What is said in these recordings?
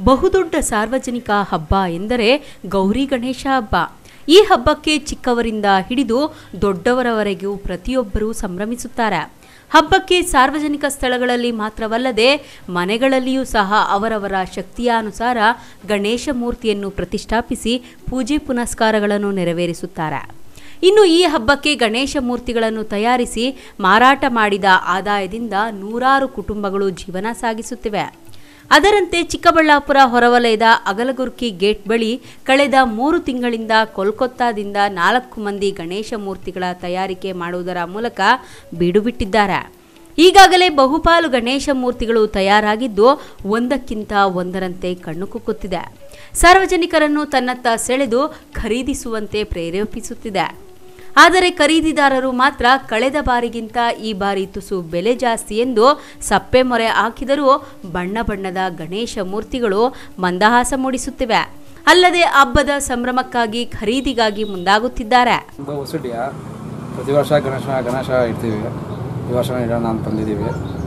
ಬಹುದೊಡ್ಡ ಸಾರ್ವಜನಿಕ ಹಬ್ಬ ಎಂದರೆ ಗೌರಿ ಗಣೇಶ ಹಬ್ಬ ಈ ಹಬ್ಬಕ್ಕೆ ಚಿಕ್ಕವರಿಂದ ಹಿಡಿದು ದೊಡ್ಡವರವರೆಗೂ ಪ್ರತಿಯೊಬ್ಬರೂ ಸಂಭ್ರಮಿಸುತ್ತಾರೆ ಹಬ್ಬಕ್ಕೆ ಸಾರ್ವಜನಿಕ ಸ್ಥಳಗಳಲ್ಲಿ ಮಾತ್ರವಲ್ಲದೆ ಮನೆಗಳಲ್ಲಿಯೂ ಸಹ ಅವರವರ ಶಕ್ತಿಯಾನುಸಾರ ಗಣೇಶ ಮೂರ್ತಿಯನ್ನು ಪ್ರತಿಷ್ಠಾಪಿಸಿ ಪೂಜೆ ಪುನಸ್ಕಾರಗಳನ್ನು ನೆರವೇರಿಸುತ್ತಾರೆ ಇನ್ನು ಈ ಹಬ್ಬಕ್ಕೆ ಗಣೇಶ ಮೂರ್ತಿಗಳನ್ನು ತಯಾರಿಸಿ ಮಾರಾಟ ಮಾಡಿದ ಆದಾಯದಿಂದ ನೂರಾರು ಕುಟುಂಬಗಳು ಜೀವನ ಸಾಗಿಸುತ್ತಿವೆ ಅದರಂತೆ ಚಿಕ್ಕಬಳ್ಳಾಪುರ ಹೊರವಲಯದ ಅಗಲಗುರ್ಕಿ ಗೇಟ್ ಬಳಿ ಕಳೆದ ಮೂರು ತಿಂಗಳಿಂದ ಕೋಲ್ಕತ್ತಾದಿಂದ ನಾಲ್ಕು ಮಂದಿ ಗಣೇಶ ಮೂರ್ತಿಗಳ ತಯಾರಿಕೆ ಮಾಡುವುದರ ಮೂಲಕ ಬೀಡುಬಿಟ್ಟಿದ್ದಾರೆ ಈಗಾಗಲೇ ಬಹುಪಾಲು ಗಣೇಶ ಮೂರ್ತಿಗಳು ತಯಾರಾಗಿದ್ದು ಒಂದಕ್ಕಿಂತ ಒಂದರಂತೆ ಕಣ್ಣು ಕುಕ್ಕುತ್ತಿದೆ ಸಾರ್ವಜನಿಕರನ್ನು ತನ್ನತ್ತ ಸೆಳೆದು ಖರೀದಿಸುವಂತೆ ಪ್ರೇರೇಪಿಸುತ್ತಿದೆ ಆದರೆ ಖರೀದಿದಾರರು ಮಾತ್ರ ಕಳೆದ ಬಾರಿಗಿಂತ ಈ ಬಾರಿ ತುಸು ಬೆಲೆ ಜಾಸ್ತಿ ಎಂದು ಸಪ್ಪೆ ಮೊರೆ ಹಾಕಿದರೂ ಬಣ್ಣ ಬಣ್ಣದ ಗಣೇಶ ಮೂರ್ತಿಗಳು ಮಂದಹಾಸ ಮೂಡಿಸುತ್ತಿವೆ ಅಲ್ಲದೆ ಹಬ್ಬದ ಸಂಭ್ರಮಕ್ಕಾಗಿ ಖರೀದಿಗಾಗಿ ಮುಂದಾಗುತ್ತಿದ್ದಾರೆ ಇದು ಹೊಸಟಿಯ ಪ್ರತಿ ವರ್ಷ ಗಣೇಶ ಗಣೇಶ ಇಡ್ತೀವಿ ಈ ವರ್ಷ ಇಡೋಣ ಅಂತ ಬಂದಿದ್ದೀವಿ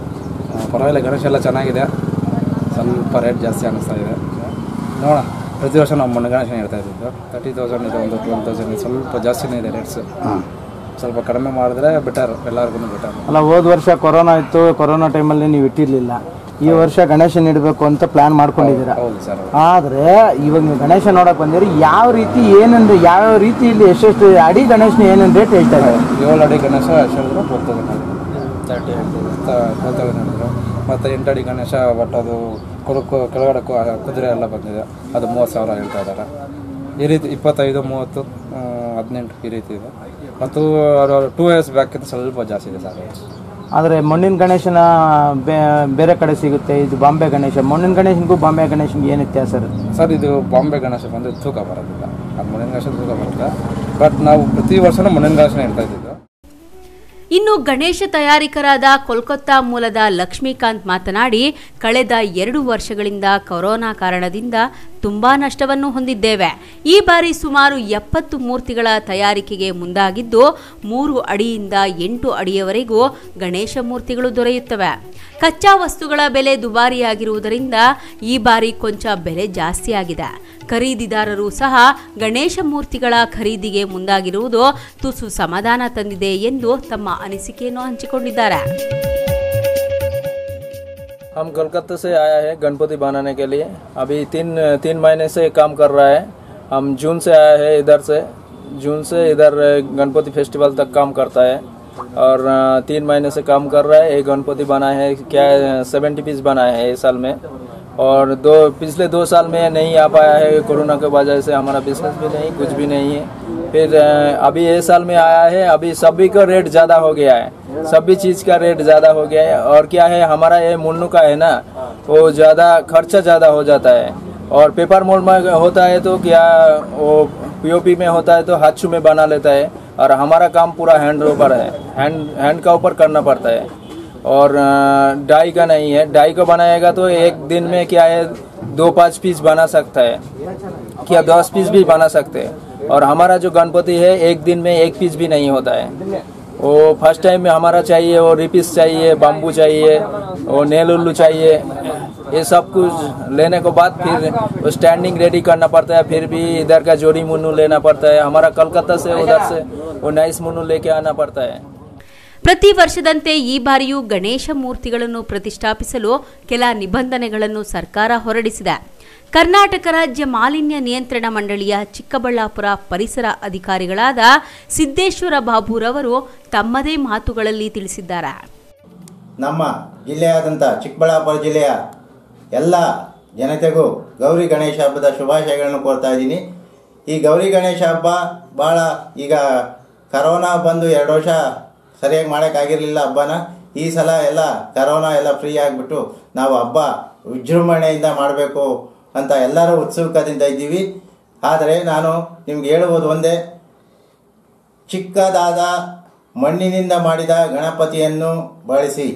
ಆ, ಪರವಾಗಿಲ್ಲ ಗಣೇಶ ಎಲ್ಲ ಚೆನ್ನಾಗಿದೆ ಸ್ವಲ್ಪ ರೇಟ್ ಜಾಸ್ತಿ ಅನ್ನಿಸ್ತಾ ಇದೆ ನೋಡೋಣ ಪ್ರತಿ ವರ್ಷ ನಾವು ಮಣ್ಣು ಗಣೇಶ ಇಡ್ತಾ ಇದ್ದಿದ್ದು ತರ್ಟಿ ತೌಸಂಡ್ ಇದೆ ಒಂದು ಟ್ವೆಲ್ ತೌಸಂಡ್ ಸ್ವಲ್ಪ ಜಾಸ್ತಿನೇ ಇದೆ ರೇಟ್ಸ್ ಸ್ವಲ್ಪ ಕಡಿಮೆ ಮಾಡಿದ್ರೆ ಬೆಟರ್ ಎಲ್ಲರಿಗೂ ಬೆಟರ್ ಅಲ್ಲ ಹೋದ ವರ್ಷ ಕೊರೋನಾ ಇತ್ತು ಕೊರೋನಾ ಟೈಮಲ್ಲಿ ನೀವು ಇಟ್ಟಿರ್ಲಿಲ್ಲ ಈ ವರ್ಷ ಗಣೇಶನ್ ಇಡಬೇಕು ಅಂತ ಪ್ಲಾನ್ ಮಾಡ್ಕೊಂಡಿದ್ದೀರಾ ಹೌದು ಸರ್ ಆದ್ರೆ ಇವಾಗ ನೀವು ಗಣೇಶ ನೋಡಕ್ ಬಂದಿರಿ ಯಾವ ರೀತಿ ಏನಂದ್ರೆ ಯಾವ ರೀತಿ ಇಲ್ಲಿ ಎಷ್ಟೆಷ್ಟು ಅಡಿ ಗಣೇಶನ ಏನೇನು ರೇಟ್ ಹೇಳ್ತಾ ಇದ್ದಾರೆ ಏಳು ಅಡಿ ಗಣೇಶ ಎಷ್ಟು ಹೇಳಿದ್ರು twelve thousand thirty twelve thousand ಹೇಳಿದ್ರು ಮತ್ತು ಎಂಟು ಅಡಿ ಗಣೇಶ ಬಟ್ ಅದು ಕೊರಕು ಕೆಳಗಡೆ ಕು- ಕುದುರೆ ಎಲ್ಲ ಬಂದಿದೆ ಅದು ಮೂವತ್ತು ಸಾವಿರ ಹೇಳ್ತಾ ಇದ್ದಾರೆ ಈ ರೀತಿ ಇಪ್ಪತ್ತೈದು ಮೂವತ್ತು ಆ, ಹದಿನೆಂಟು ಈ ರೀತಿ ಇದೆ ಮತ್ತು ಟೂ ಇಯರ್ಸ್ ಬ್ಯಾಕಿಂತ ಸ್ವಲ್ಪ ಜಾಸ್ತಿ ಇದೆ ಸರ್ ಆದ್ರೆ ಮಣ್ಣಿನ ಗಣೇಶನ ಬೇ- ಬೇರೆ ಕಡೆ ಸಿಗುತ್ತೆ ಇದು ಬಾಂಬೆ ಗಣೇಶ ಮಣ್ಣಿನ ಗಣೇಶನಿಗೂ ಬಾಂಬೆ ಗಣೇಶನ್ಗೆ ಏನು ವ್ಯತ್ಯಾಸ ಇರುತ್ತೆ ಸರ್ ಇದು ಬಾಂಬೆ ಗಣೇಶ ಬಂದು ತೂಕ ಬರೋದಿಲ್ಲ ಅದು ಮಣ್ಣಿನ ಗಣೇಶ ತೂಕ ಬರುತ್ತೆ ಬಟ್ ನಾವು ಪ್ರತಿ ವರ್ಷನೂ ಮಣ್ಣಿನ ಗಣೇಶನ ಇಡ್ತಾ ಇದ್ದಿದ್ದು ಇನ್ನು ಗಣೇಶ ತಯಾರಿಕರಾದ ಕೋಲ್ಕತ್ತಾ ಮೂಲದ ಲಕ್ಷ್ಮೀಕಾಂತ್ ಮಾತನಾಡಿ ಕಳೆದ ಎರಡು ವರ್ಷಗಳಿಂದ ಕೊರೋನಾ ಕಾರಣದಿಂದ ತುಂಬಾ ನಷ್ಟವನ್ನು ಹೊಂದಿದ್ದೇವೆ ಈ ಬಾರಿ ಸುಮಾರು ಎಪ್ಪತ್ತು ಮೂರ್ತಿಗಳ ತಯಾರಿಕೆಗೆ ಮುಂದಾಗಿದ್ದು ಮೂರು ಅಡಿಯಿಂದ ಎಂಟು ಅಡಿಯವರೆಗೂ ಗಣೇಶ ಮೂರ್ತಿಗಳು ದೊರೆಯುತ್ತವೆ ಕಚ್ಚಾ ವಸ್ತುಗಳ ಬೆಲೆ ದುಬಾರಿಯಾಗಿರುವುದರಿಂದ ಈ ಬಾರಿ ಕೊಂಚ ಬೆಲೆ ಜಾಸ್ತಿಯಾಗಿದೆ ಖರೀದಿದಾರರು ಸಹ ಗಣೇಶ ಮೂರ್ತಿಗಳ ಖರೀದಿಗೆ ಮುಂದಾಗಿರುವುದು ತುಸು ಸಮಾಧಾನ ತಂದಿದೆ ಎಂದು ತಮ್ಮ ಅನಿಸಿಕೆಯನ್ನು ಹಂಚಿಕೊಂಡಿದ್ದಾರೆ हम कोलकाता से आया है गणपति बनाने के लिए अभी तीन तीन महीने से काम कर रहा है हम जून से आया है इधर से जून से इधर गणपति फेस्टिवल तक काम करता है और अ, तीन महीने से काम कर रहा है एक गणपति बनाया है क्या सेवेंटी पीस बनाया है इस साल में और दो पिछले दो साल में नहीं आ पाया है कोरोना के वजह से हमारा बिजनेस भी नहीं कुछ भी नहीं है फिर अ, अभी ये साल में आया है अभी सभी का रेट ज़्यादा हो गया है सभी चीज़ का रेट ज़्यादा हो गया है और क्या है हमारा ये मुन्नू का है ना वो ज़्यादा खर्चा ज़्यादा हो जाता है और पेपर मोड में होता है तो क्या वो पीओपी में होता है तो हाथू में बना लेता है और हमारा काम पूरा हैंड ऊपर है हैंड हैंड का ऊपर करना पड़ता है और अ, डाई का नहीं है डाई का बनाएगा तो एक दिन में क्या है दो पाँच पीस बना सकता है क्या दस पीस भी बना सकते हैं और हमारा जो गणपति है एक दिन में एक पीस भी नहीं होता है वो फर्स्ट टाइम में हमारा चाहिए वो रिपिस चाहिए बाम्बू चाहिए वो नेल उल्लू चाहिए ये सब कुछ लेने के बाद फिर वो स्टैंडिंग रेडी करना पड़ता है फिर भी इधर का जोड़ी मुन्नू लेना पड़ता है हमारा कलकत्ता से उधर से वो नाइस मुन्नू लेके आना पड़ता है ಪ್ರತಿ ವರ್ಷದಂತೆ ಈ ಬಾರಿಯೂ ಗಣೇಶ ಮೂರ್ತಿಗಳನ್ನು ಪ್ರತಿಷ್ಠಾಪಿಸಲು ಕೆಲ ನಿಬಂಧನೆಗಳನ್ನು ಸರ್ಕಾರ ಹೊರಡಿಸಿದೆ ಕರ್ನಾಟಕ ರಾಜ್ಯ ಮಾಲಿನ್ಯ ನಿಯಂತ್ರಣ ಮಂಡಳಿಯ ಚಿಕ್ಕಬಳ್ಳಾಪುರ ಪರಿಸರ ಅಧಿಕಾರಿಗಳಾದ ಸಿದ್ದೇಶ್ವರ ಬಾಬುರವರು ತಮ್ಮದೇ ಮಾತುಗಳಲ್ಲಿ ತಿಳಿಸಿದ್ದಾರೆ ನಮ್ಮ ಜಿಲ್ಲೆಯಾದಂಥ ಚಿಕ್ಕಬಳ್ಳಾಪುರ ಜಿಲ್ಲೆಯ ಎಲ್ಲ ಜನತೆಗೂ ಗೌರಿ ಗಣೇಶ ಹಬ್ಬದ ಶುಭಾಶಯಗಳನ್ನು ಕೋರ್ತಾ ಇದ್ದೀನಿ ಈ ಗೌರಿ ಗಣೇಶ ಹಬ್ಬ ಭಾಳ ಈಗ ಕರೋನಾ ಬಂದು ಎರಡು ವರ್ಷ ಸರಿಯಾಗಿ ಮಾಡೋಕ್ಕಾಗಿರಲಿಲ್ಲ ಹಬ್ಬನ ಈ ಸಲ ಎಲ್ಲ ಕರೋನಾ ಎಲ್ಲ ಫ್ರೀ ಆಗಿಬಿಟ್ಟು ನಾವು ಹಬ್ಬ ವಿಜೃಂಭಣೆಯಿಂದ ಮಾಡಬೇಕು ಅಂತ ಎಲ್ಲರೂ ಉತ್ಸುಕದಿಂದ ಇದ್ದೀವಿ ಆದರೆ ನಾನು ನಿಮ್ಗೆ ಹೇಳುವುದು ಒಂದೇ ಚಿಕ್ಕದಾದ ಮಣ್ಣಿನಿಂದ ಮಾಡಿದ ಗಣಪತಿಯನ್ನು ಬಳಸಿ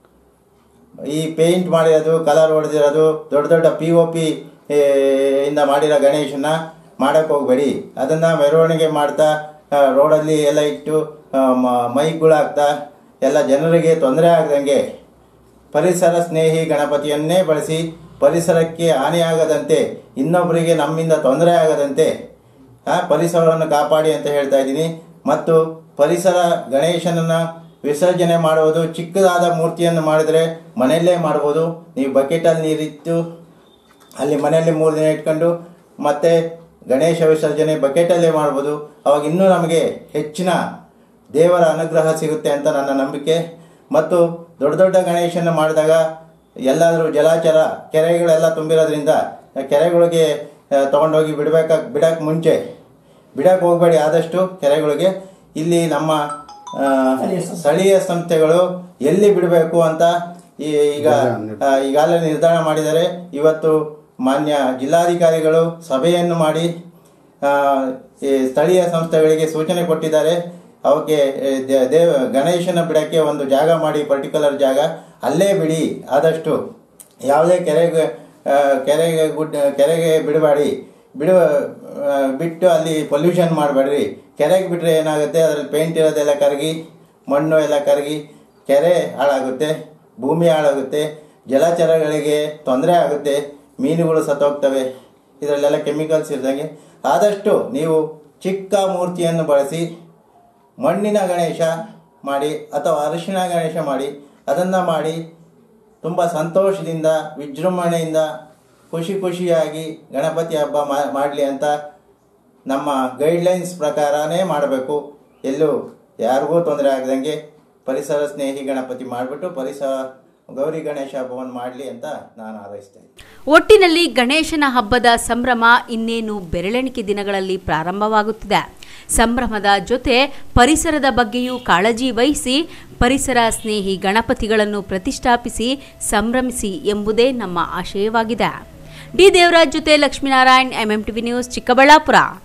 ಈ ಪೇಂಟ್ ಮಾಡಿರೋದು ಕಲರ್ ಹೊಡೆದಿರೋದು ದೊಡ್ಡ ದೊಡ್ಡ ಪಿ ಒ ಪಿ ಇಂದ ಮಾಡಿರೋ ಗಣೇಶನ ಮಾಡೋಕ್ಕೆ ಹೋಗಬೇಡಿ ಅದನ್ನು ಮೆರವಣಿಗೆ ಮಾಡ್ತಾ ಆ, ರೋಡಲ್ಲಿ ಎಲ್ಲ ಇಟ್ಟು ಆ, ಮ- ಮೈಕ್ಗಳು ಹಾಕ್ತಾ ಎಲ್ಲ ಜನರಿಗೆ ತೊಂದರೆ ಆಗದಂಗೆ ಪರಿಸರ ಸ್ನೇಹಿ ಗಣಪತಿಯನ್ನೇ ಬಳಸಿ ಪರಿಸರಕ್ಕೆ ಹಾನಿಯಾಗದಂತೆ ಇನ್ನೊಬ್ಬರಿಗೆ ನಮ್ಮಿಂದ ತೊಂದರೆ ಆಗದಂತೆ ಆ, ಪರಿಸರವನ್ನು ಕಾಪಾಡಿ ಅಂತ ಹೇಳ್ತಾ ಇದ್ದೀನಿ ಮತ್ತು ಪರಿಸರ ಗಣೇಶನನ್ನ ವಿಸರ್ಜನೆ ಮಾಡುವುದು ಚಿಕ್ಕದಾದ ಮೂರ್ತಿಯನ್ನು ಮಾಡಿದರೆ ಮನೆಯಲ್ಲೇ ಮಾಡ್ಬೋದು ನೀವು ಬಕೆಟಲ್ಲಿ ನೀರಿಟ್ಟು ಅಲ್ಲಿ ಮನೆಯಲ್ಲಿ ಮೂರು ದಿನ ಇಟ್ಕೊಂಡು ಮತ್ತೆ ಗಣೇಶ ವಿಸರ್ಜನೆ ಬಕೆಟಲ್ಲೇ ಮಾಡ್ಬೋದು ಅವಾಗ ಇನ್ನೂ ನಮಗೆ ಹೆಚ್ಚಿನ ದೇವರ ಅನುಗ್ರಹ ಸಿಗುತ್ತೆ ಅಂತ ನನ್ನ ನಂಬಿಕೆ ಮತ್ತು ದೊಡ್ಡ ದೊಡ್ಡ ಗಣೇಶನ ಮಾಡಿದಾಗ ಎಲ್ಲಾದರೂ ಜಲಾಚರ ಕೆರೆಗಳೆಲ್ಲ ತುಂಬಿರೋದ್ರಿಂದ ಆ ಕೆರೆಗಳಿಗೆ ಆ, ತಗೊಂಡೋಗಿ ಬಿಡಬೇಕ ಬಿಡಕ್ಕೆ ಮುಂಚೆ ಬಿಡಕ್ಕೆ ಹೋಗಬೇಡಿ ಆದಷ್ಟು ಕೆರೆಗಳಿಗೆ ಇಲ್ಲಿ ನಮ್ಮ ಆ, ಸ್ಥಳೀಯ ಸಂಸ್ಥೆಗಳು ಎಲ್ಲಿ ಬಿಡಬೇಕು ಅಂತ ಈ- ಈಗ ಆ, ಈಗಾಗಲೇ ನಿರ್ಧಾರ ಮಾಡಿದ್ದಾರೆ ಇವತ್ತು ಮಾನ್ಯ ಜಿಲ್ಲಾಧಿಕಾರಿಗಳು ಸಭೆಯನ್ನು ಮಾಡಿ ಆ, ಈ ಸ್ಥಳೀಯ ಸಂಸ್ಥೆಗಳಿಗೆ ಸೂಚನೆ ಕೊಟ್ಟಿದ್ದಾರೆ ಅವಕ್ಕೆ ಏ, ದೇ- ದೇವ ಗಣೇಶನ ಬಿಡಕ್ಕೆ ಒಂದು ಜಾಗ ಮಾಡಿ ಪರ್ಟಿಕ್ಯುಲರ್ ಜಾಗ ಅಲ್ಲೇ ಬಿಡಿ ಆದಷ್ಟು ಯಾವುದೇ ಕೆರೆಗೆ ಆ, ಕೆರೆಗೆ ಗುಡ್ ಕೆರೆಗೆ ಬಿಡಬೇಡಿ ಬಿಡುವ ಆ, ಬಿಟ್ಟು ಅಲ್ಲಿ ಪೊಲ್ಯೂಷನ್ ಮಾಡಬೇಡ್ರಿ ಕೆರೆಗೆ ಬಿಟ್ಟರೆ ಏನಾಗುತ್ತೆ ಅದರಲ್ಲಿ ಪೇಂಟ್ ಇರೋದೆಲ್ಲ ಕರಗಿ ಮಣ್ಣು ಎಲ್ಲ ಕರಗಿ ಕೆರೆ ಹಾಳಾಗುತ್ತೆ ಭೂಮಿ ಹಾಳಾಗುತ್ತೆ ಜಲಚರಗಳಿಗೆ ತೊಂದರೆ ಆಗುತ್ತೆ ಮೀನುಗಳು ಸತ್ತೋಗ್ತವೆ ಇದರಲ್ಲೆಲ್ಲ ಕೆಮಿಕಲ್ಸ್ ಇರ್ದಂಗೆ ಆದಷ್ಟು ನೀವು ಚಿಕ್ಕ ಮೂರ್ತಿಯನ್ನು ಬಳಸಿ ಮಣ್ಣಿನ ಗಣೇಶ ಮಾಡಿ ಅಥವಾ ಅರಿಶಿಣ ಗಣೇಶ ಮಾಡಿ ಅದನ್ನು ಮಾಡಿ ತುಂಬ ಸಂತೋಷದಿಂದ ವಿಜೃಂಭಣೆಯಿಂದ ಖುಷಿ ಖುಷಿಯಾಗಿ ಗಣಪತಿ ಹಬ್ಬ ಮಾಡಲಿ ಅಂತ ನಮ್ಮ ಗೈಡ್ಲೈನ್ಸ್ ಪ್ರಕಾರನೇ ಮಾಡಬೇಕು ಎಲ್ಲೂ ಯಾರಿಗೂ ತೊಂದರೆ ಆಗದಂಗೆ ಪರಿಸರ ಸ್ನೇಹಿ ಗಣಪತಿ ಮಾಡಿಬಿಟ್ಟು ಪರಿಸರ ಗೌರಿ ಗಣೇಶ ಹಬ್ಬವನ್ನು ಮಾಡಲಿ ಅಂತ ನಾನು ಹಾರೈಸ್ತೇನೆ ಒಟ್ಟಿನಲ್ಲಿ ಗಣೇಶನ ಹಬ್ಬದ ಸಂಭ್ರಮ ಇನ್ನೇನು ಬೆರಳೆಣಿಕೆ ದಿನಗಳಲ್ಲಿ ಪ್ರಾರಂಭವಾಗುತ್ತಿದೆ ಸಂಭ್ರಮದ ಜೊತೆ ಪರಿಸರದ ಬಗ್ಗೆಯೂ ಕಾಳಜಿ ವಹಿಸಿ ಪರಿಸರ ಸ್ನೇಹಿ ಗಣಪತಿಗಳನ್ನು ಪ್ರತಿಷ್ಠಾಪಿಸಿ ಸಂಭ್ರಮಿಸಿ ಎಂಬುದೇ ನಮ್ಮ ಆಶಯವಾಗಿದೆ ಡಿ ದೇವರಾಜ್ ಜೊತೆ Lakshminarayan MM TV news Chikkaballapur